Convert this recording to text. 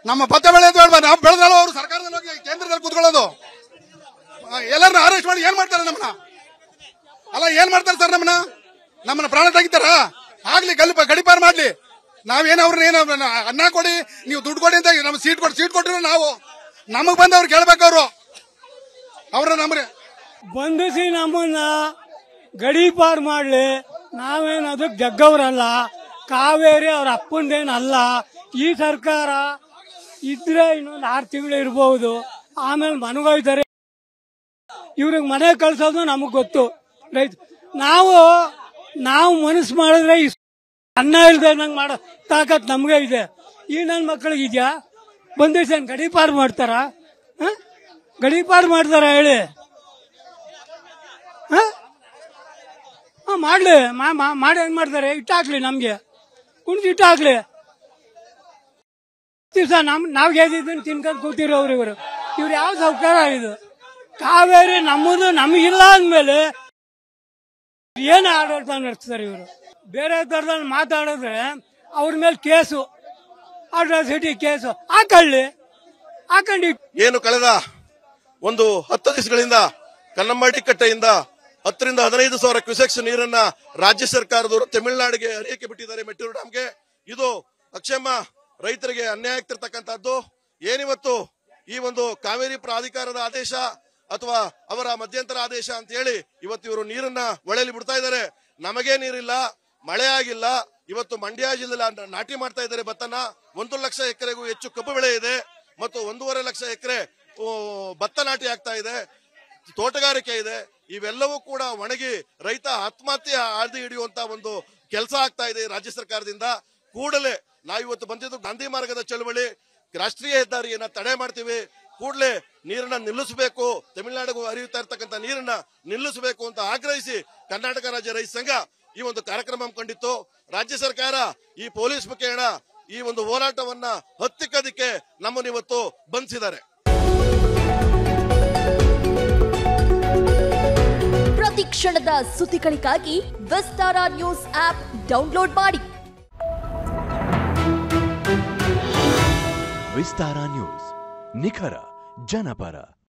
ನಮ್ಮ ಭತ್ತ ಬೆಳೆ ಅಂತ ಹೇಳ್ಬಾರ್ದು ನಾವು ಬೆಳೆದಲ್ಲ ಅವರು ಸರ್ಕಾರದಲ್ಲಿ ಹೋಗಿ ಕೇಂದ್ರದಲ್ಲಿ ಕೂತ್ಕೊಳ್ಳೋದು ಎಲ್ಲರನ್ನ ಅರೆಸ್ಟ್ ಮಾಡಿ ಏನ್ ಮಾಡ್ತಾರೆ ನಮ್ಮನ್ನ ಅಲ್ಲ ಏನ್ ಮಾಡ್ತಾರೆ ಸರ್ ನಮ್ಮನ್ನ ನಮ್ಮನ್ನ ಪ್ರಾಣ ತೆಗಿತಾರ ಆಗ್ಲಿ ಗಲ್ಪ ಗಡಿಪಾರ್ ಮಾಡ್ಲಿ ನಾವೇನ್ ಅವ್ರನ್ನ ಏನು ಅನ್ನ ಕೊಡಿ ನೀವು ದುಡ್ಡು ಕೊಡಿ ಅಂತ ನಮ್ ಸೀಟ್ ಕೊಡಿ ಸೀಟ್ ಕೊಟ್ಟಿರೋ ನಾವು ನಮಗ್ ಬಂದವ್ರು ಕೇಳ್ಬೇಕು ಅವರು ಅವ್ರ ನಮ್ಗೆ ಬಂಧಿಸಿ ನಮ್ಮನ್ನ ಗಡೀಪಾರ್ ಮಾಡ್ಲಿ ನಾವೇನು ಅದಕ್ಕೆ ಜಗ್ಗವ್ರಲ್ಲ ಕಾವೇರಿ ಅವ್ರ ಅಪ್ಪಂದೇನಲ್ಲ ಈ ಸರ್ಕಾರ ಇದ್ರೆ ಇನ್ನೊಂದು ಆರು ತಿಂಗಳು ಇರ್ಬೋದು ಆಮೇಲೆ ಮನಗೋಯ್ತಾರೆ ಇವ್ರಿಗೆ ಮನೆ ಕಳ್ಸೋದು ನಮಗ್ ಗೊತ್ತು ರೈತ ನಾವು ನಾವು ಮನಸ್ಸು ಮಾಡಿದ್ರೆ ಇಸ್- ಅನ್ನ ಇಲ್ದೆ ನಂಗೆ ಮಾಡೋ ತಾಕತ್ ನಮ್ಗೆ ಇದೆ ಈ ನನ್ನ ಮಕ್ಕಳಿಗೆ ಇದೆಯಾ ಬಂದಿಸಿ ಗಡೀಪಾರ್ ಮಾಡ್ತಾರ ಹ? ಗಡೀಪಾರ್ ಮಾಡ್ತಾರ ಹೇಳಿ ಹ? ಹ, ಮಾಡ್ಲಿ ಮಾ- ಮಾ- ಮಾಡಿ ಏನ್ ಮಾಡ್ತಾರೆ ಇಟ್ಟಾಕ್ಲಿ ನಮ್ಗೆ ಕುಣಿದು ಇಟ್ಟಾಕ್ಲಿ ದಿವಸ ನಮ್ ನಾವ್ ಗೆದ್ದಿದ್ದನ್ನ ತಿನ್ಕೊಂಡ್ ಕೂತಿರೋರು ಇವರು ಇವ್ರು ಯಾವ ಸೌಕರ್ಯ ಇದು ಕಾವೇರಿ ನಮ್ಮದು ನಮಗಿಲ್ಲ ಅಂದ್ಮೇಲೆ ಏನು ಆಡಳಿತ ನಡೆಸ್ತಾರೆ ಇವರು ಬೇರೆ ತರದಲ್ಲಿ ಮಾತಾಡಿದ್ರೆ ಅವ್ರ ಮೇಲೆ ಕೇಸು ಅಟ್ರಾಸಿಟಿ ಕೇಸು ಹಾಕೊಳ್ಳಿ ಹಾಕೊಂಡು ಏನು ಕಳೆದ ಒಂದು ಹತ್ತು ದಿವಸಗಳಿಂದ ಕನ್ನಂಬಾಡಿ ಕಟ್ಟೆಯಿಂದ ಹತ್ತರಿಂದ ಹದಿನೈದು ಸಾವಿರ ಕ್ಯೂಸೆಕ್ಸ್ ನೀರನ್ನ ರಾಜ್ಯ ಸರ್ಕಾರದವರು ತಮಿಳುನಾಡಿಗೆ ಹರಿಯಕ್ಕೆ ಬಿಟ್ಟಿದ್ದಾರೆ ಮೆಟ್ಟೂರು ಡ್ಯಾಮ್ಗೆ ಇದು ಅಕ್ಷಮ ರೈತರಿಗೆ ಅನ್ಯಾಯ ಆಗ್ತಿರ್ತಕ್ಕಂಥದ್ದು ಏನಿವತ್ತು ಈ ಒಂದು ಕಾವೇರಿ ಪ್ರಾಧಿಕಾರದ ಆದೇಶ ಅಥವಾ ಅವರ ಮಧ್ಯಂತರ ಆದೇಶ ಅಂತ ಹೇಳಿ ಇವತ್ತು ಇವರು ನೀರನ್ನ ಒಳೆಯಲ್ಲಿ ಬಿಡ್ತಾ ಇದ್ದಾರೆ ನಮಗೆ ನೀರಿಲ್ಲ ಮಳೆ ಆಗಿಲ್ಲ ಇವತ್ತು ಮಂಡ್ಯ ಜಿಲ್ಲೆ ನಾಟಿ ಮಾಡ್ತಾ ಇದ್ದಾರೆ ಭತ್ತನ ಒಂದು ಲಕ್ಷ ಎಕರೆಗೂ ಹೆಚ್ಚು ಕಬ್ಬು ಬೆಳೆ ಇದೆ ಮತ್ತು ಒಂದೂವರೆ ಲಕ್ಷ ಎಕರೆ ಭತ್ತ ನಾಟಿ ಆಗ್ತಾ ಇದೆ ತೋಟಗಾರಿಕೆ ಇದೆ ಇವೆಲ್ಲವೂ ಕೂಡ ಒಣಗಿ ರೈತ ಆತ್ಮಹತ್ಯೆ ಹಾದಿ ಹಿಡಿಯುವಂತ ಒಂದು ಕೆಲಸ ಆಗ್ತಾ ಇದೆ ರಾಜ್ಯ ಸರ್ಕಾರದಿಂದ ಕೂಡಲೇ ನಾವಿವತ್ತು ಬಂದಿದ್ದು ಗಾಂಧಿ ಮಾರ್ಗದ ಚಳವಳಿ ರಾಷ್ಟ್ರೀಯ ಹೆದ್ದಾರಿಯನ್ನ ತಡೆ ಮಾಡ್ತೀವಿ ಕೂಡಲೇ ನೀರನ್ನ ನಿಲ್ಲಿಸಬೇಕು ತಮಿಳುನಾಡಿಗೂ ಹರಿಯುತ್ತಾ ಇರ್ತಕ್ಕಂಥ ನೀರನ್ನ ನಿಲ್ಲಿಸಬೇಕು ಅಂತ ಆಗ್ರಹಿಸಿ ಕರ್ನಾಟಕ ರಾಜ್ಯ ರೈತ ಸಂಘ ಈ ಒಂದು ಕಾರ್ಯಕ್ರಮ ಹಮ್ಮಿಕೊಂಡಿತ್ತು ರಾಜ್ಯ ಸರ್ಕಾರ ಈ ಪೊಲೀಸ್ ಮುಖೇಣ ಈ ಒಂದು ಹೋರಾಟವನ್ನ ಹತ್ತಿಕ್ಕದಕ್ಕೆ ನಮ್ಮನ್ನು ಇವತ್ತು ಬಂಧಿಸಿದ್ದಾರೆ ಪ್ರತಿ ಕ್ಷಣದ ಸುದ್ದಿಗಳಿಗಾಗಿ ವಿಸ್ತಾರ ನ್ಯೂಸ್ ಆಪ್ ಡೌನ್ಲೋಡ್ ಮಾಡಿ ವಿಸ್ತಾರ ನ್ಯೂಸ್ ನಿಖರ ಜನಪರ